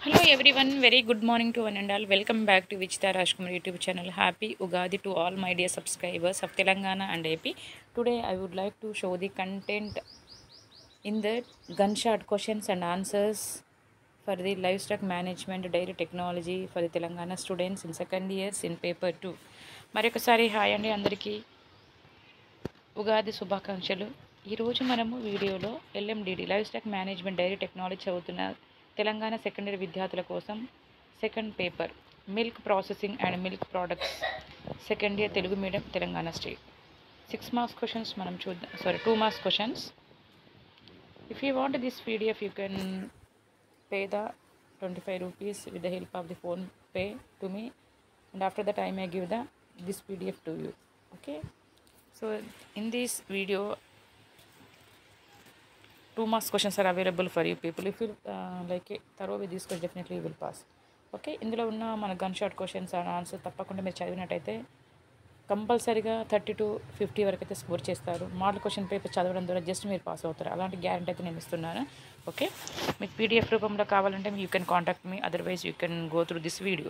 hello everyone very good morning to one and all welcome back to Vichitha Raj Kumar YouTube channel happy Ugadi to all my dear subscribers of Telangana and AP today I would like to show the content in the gunshot questions and answers for the livestock management dairy technology for the Telangana students in second years in paper two మరొకసారి hi అండి అందరికీ ఉగాది శుభాకాంక్షలు ఈరోజు మనము వీడియోలో LMDD live stock management dairy technology చదువుతున్న Telangana secondary విద్యార్థుల కోసం second paper milk processing and milk products second year Telugu medium Telangana state six marks questions మనం చూద్దాం sorry two marks questions if you want this pdf you can pay the 25 rupees with the help of the phone pay to me and after that i may give the this pdf to you okay so in this video two marks questions are available for you people if you uh, like it thorough with these questions definitely you will pass okay ఇందులో ఉన్న మన gun shot questions and answer తప్పకుండా మీరు చదివినట్టయితే కంపల్సరీగా thirty to fifty వరకు అయితే score చేస్తారు model question paper చదవడం ద్వారా జస్ట్ మీరు పాస్ అవుతారు అలాంటి గ్యారంటీ అయితే నేను ఇస్తున్నాను ఓకే మీకు పీడిఎఫ్ రూపంలో కావాలంటే you can contact me otherwise you can go through this video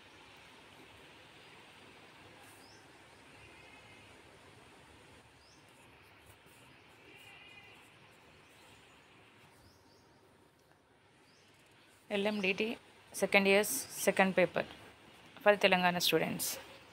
LMDT second years second paper for Telangana students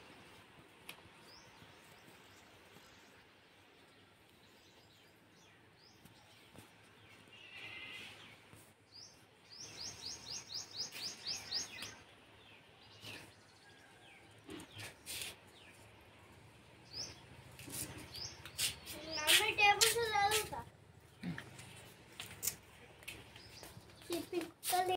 నన్ను టేబుల్స్ చదువుతా పిక్కలు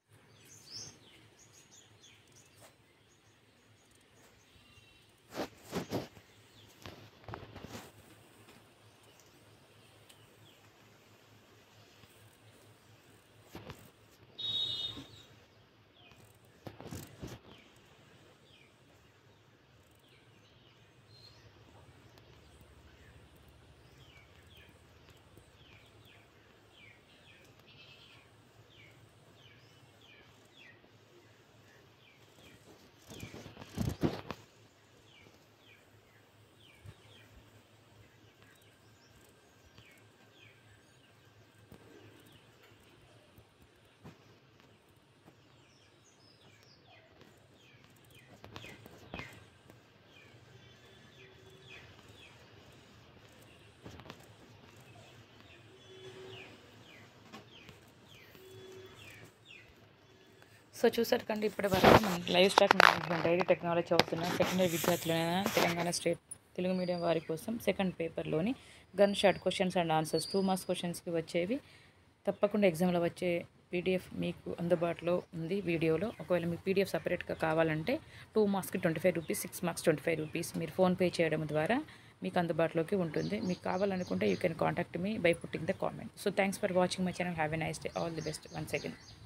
సో చూసారు కండి ఇప్పటి వరకు మనం live stock management dairy technology చదువుతున్న సెకండరీ విద్యార్థులైన తెలంగాణ స్టేట్ తెలుగు మీడియం వారి కోసం సెకండ్ పేపర్లోని gun shot questions and answers two marks క్వశ్చన్స్కి వచ్చేవి తప్పకుండా ఎగ్జామ్లో వచ్చే పీడిఎఫ్ మీకు అందుబాటులో ఉంది వీడియోలో ఒకవేళ మీకు పీడిఎఫ్ సపరేట్గా కావాలంటే టూ మార్క్స్కి twenty five rupees six marks twenty five rupees మీరు ఫోన్పే చేయడం ద్వారా మీకు అందుబాటులోకి ఉంటుంది మీకు కావాలనుకుంటే you can contact me by putting the comment so thanks for watching my channel have a nice day all the best one second